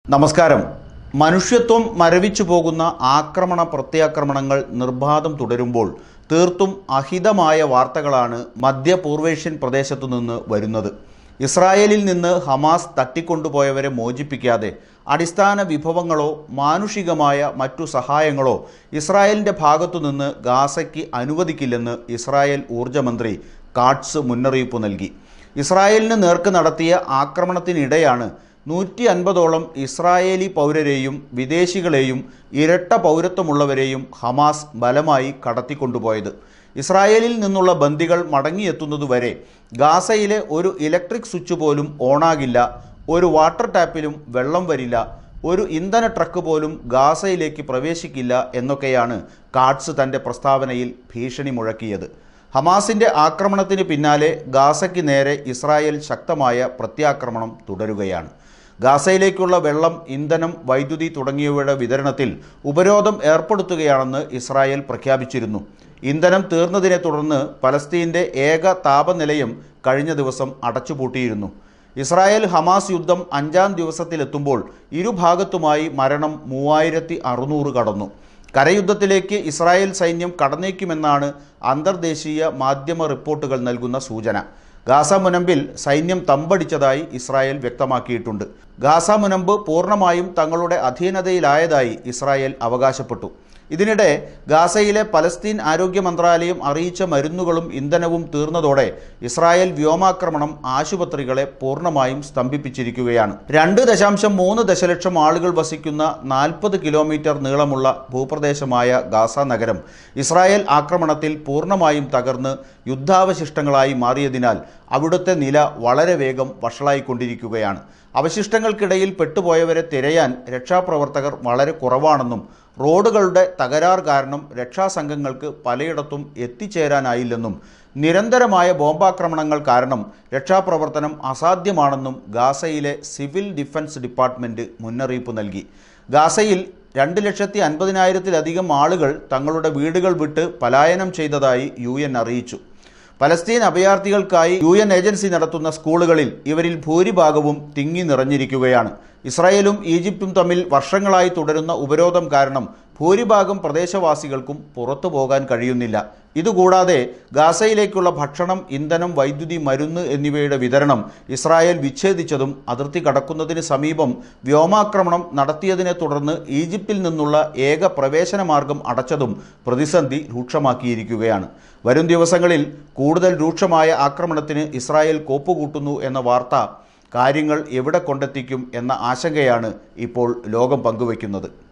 നമസ്കാരം മനുഷ്യത്വം മരവിച്ചു പോകുന്ന ആക്രമണ പ്രത്യാക്രമണങ്ങൾ നിർബാധം തുടരുമ്പോൾ തീർത്തും അഹിതമായ വാർത്തകളാണ് മധ്യപൂർവേഷ്യൻ പ്രദേശത്തു നിന്ന് വരുന്നത് ഇസ്രായേലിൽ നിന്ന് ഹമാസ് തട്ടിക്കൊണ്ടുപോയവരെ മോചിപ്പിക്കാതെ അടിസ്ഥാന വിഭവങ്ങളോ മാനുഷികമായ മറ്റു സഹായങ്ങളോ ഇസ്രായേലിൻ്റെ ഭാഗത്തു നിന്ന് ഗാസയ്ക്ക് അനുവദിക്കില്ലെന്ന് ഇസ്രായേൽ ഊർജ്ജമന്ത്രി കാട്സ് മുന്നറിയിപ്പ് നൽകി ഇസ്രായേലിന് നേർക്ക് നടത്തിയ ആക്രമണത്തിനിടെയാണ് നൂറ്റി അൻപതോളം ഇസ്രായേലി പൗരരെയും വിദേശികളെയും ഇരട്ട പൗരത്വമുള്ളവരെയും ഹമാസ് ബലമായി കടത്തിക്കൊണ്ടുപോയത് ഇസ്രായേലിൽ നിന്നുള്ള ബന്ദികൾ മടങ്ങിയെത്തുന്നതുവരെ ഗാസയിലെ ഒരു ഇലക്ട്രിക് സ്വിച്ച് പോലും ഓണാകില്ല ഒരു വാട്ടർ ടാപ്പിലും വെള്ളം വരില്ല ഒരു ഇന്ധന ട്രക്ക് പോലും ഗാസയിലേക്ക് പ്രവേശിക്കില്ല എന്നൊക്കെയാണ് കാട്സ് തൻ്റെ പ്രസ്താവനയിൽ ഭീഷണി മുഴക്കിയത് ഹമാസിന്റെ ആക്രമണത്തിന് പിന്നാലെ ഗാസയ്ക്ക് നേരെ ഇസ്രായേൽ ശക്തമായ പ്രത്യാക്രമണം തുടരുകയാണ് ഗാസയിലേക്കുള്ള വെള്ളം ഇന്ധനം വൈദ്യുതി തുടങ്ങിയവയുടെ വിതരണത്തിൽ ഉപരോധം ഏർപ്പെടുത്തുകയാണെന്ന് ഇസ്രായേൽ പ്രഖ്യാപിച്ചിരുന്നു ഇന്ധനം തീർന്നതിനെ തുടർന്ന് പലസ്തീൻ്റെ ഏക താപനിലയം കഴിഞ്ഞ ദിവസം അടച്ചുപൂട്ടിയിരുന്നു ഇസ്രായേൽ ഹമാസ് യുദ്ധം അഞ്ചാം ദിവസത്തിലെത്തുമ്പോൾ ഇരുഭാഗത്തുമായി മരണം മൂവായിരത്തി അറുന്നൂറ് കടന്നു കരയുദ്ധത്തിലേക്ക് ഇസ്രായേൽ സൈന്യം കടന്നേക്കുമെന്നാണ് അന്തർദേശീയ മാധ്യമ റിപ്പോർട്ടുകൾ നൽകുന്ന സൂചന ഗാസ മുനമ്പിൽ സൈന്യം തമ്പടിച്ചതായി ഇസ്രായേൽ വ്യക്തമാക്കിയിട്ടുണ്ട് ഗാസ മുനമ്പ് പൂർണ്ണമായും തങ്ങളുടെ അധീനതയിലായതായി ഇസ്രായേൽ അവകാശപ്പെട്ടു ഇതിനിടെ ഗാസയിലെ പലസ്തീൻ ആരോഗ്യ മന്ത്രാലയം അറിയിച്ച മരുന്നുകളും ഇന്ധനവും തീർന്നതോടെ ഇസ്രായേൽ വ്യോമാക്രമണം ആശുപത്രികളെ പൂർണ്ണമായും സ്തംഭിപ്പിച്ചിരിക്കുകയാണ് രണ്ട് ദശാംശം മൂന്ന് ദശലക്ഷം ആളുകൾ വസിക്കുന്ന നാൽപ്പത് കിലോമീറ്റർ നീളമുള്ള ഭൂപ്രദേശമായ ഗാസ നഗരം ഇസ്രായേൽ ആക്രമണത്തിൽ പൂർണ്ണമായും തകർന്ന് യുദ്ധാവശിഷ്ടങ്ങളായി മാറിയതിനാൽ അവിടുത്തെ നില വളരെ വേഗം വഷളായിക്കൊണ്ടിരിക്കുകയാണ് അവശിഷ്ടങ്ങൾക്കിടയിൽ പെട്ടുപോയവരെ തിരയാൻ രക്ഷാപ്രവർത്തകർ വളരെ കുറവാണെന്നും റോഡുകളുടെ തകരാർ കാരണം രക്ഷാസംഘങ്ങൾക്ക് പലയിടത്തും എത്തിച്ചേരാനായില്ലെന്നും നിരന്തരമായ ബോംബാക്രമണങ്ങൾ കാരണം രക്ഷാപ്രവർത്തനം അസാധ്യമാണെന്നും ഗാസയിലെ സിവിൽ ഡിഫൻസ് ഡിപ്പാർട്ട്മെൻറ്റ് മുന്നറിയിപ്പ് നൽകി ഗാസയിൽ രണ്ട് ലക്ഷത്തി അൻപതിനായിരത്തിലധികം ആളുകൾ തങ്ങളുടെ വീടുകൾ വിട്ട് പലായനം ചെയ്തതായി യു എൻ അറിയിച്ചു പലസ്തീൻ അഭയാർത്ഥികൾക്കായി യു എൻ ഏജൻസി നടത്തുന്ന സ്കൂളുകളിൽ ഇവരിൽ ഭൂരിഭാഗവും തിങ്ങി നിറഞ്ഞിരിക്കുകയാണ് ഇസ്രായേലും ഈജിപ്തും തമ്മിൽ വർഷങ്ങളായി തുടരുന്ന ഉപരോധം കാരണം ഭൂരിഭാഗം പ്രദേശവാസികൾക്കും പുറത്തു പോകാൻ കഴിയുന്നില്ല ഇതുകൂടാതെ ഗാസയിലേക്കുള്ള ഭക്ഷണം ഇന്ധനം വൈദ്യുതി മരുന്ന് എന്നിവയുടെ വിതരണം ഇസ്രായേൽ വിച്ഛേദിച്ചതും അതിർത്തി കടക്കുന്നതിന് സമീപം വ്യോമാക്രമണം നടത്തിയതിനെ തുടർന്ന് ഈജിപ്തിൽ നിന്നുള്ള ഏക പ്രവേശന മാർഗം അടച്ചതും പ്രതിസന്ധി രൂക്ഷമാക്കിയിരിക്കുകയാണ് വരും ദിവസങ്ങളിൽ കൂടുതൽ രൂക്ഷമായ ആക്രമണത്തിന് ഇസ്രായേൽ കോപ്പുകൂട്ടുന്നു എന്ന വാർത്ത കാര്യങ്ങൾ എവിടെ കൊണ്ടെത്തിക്കും എന്ന ആശങ്കയാണ് ഇപ്പോൾ ലോകം പങ്കുവയ്ക്കുന്നത്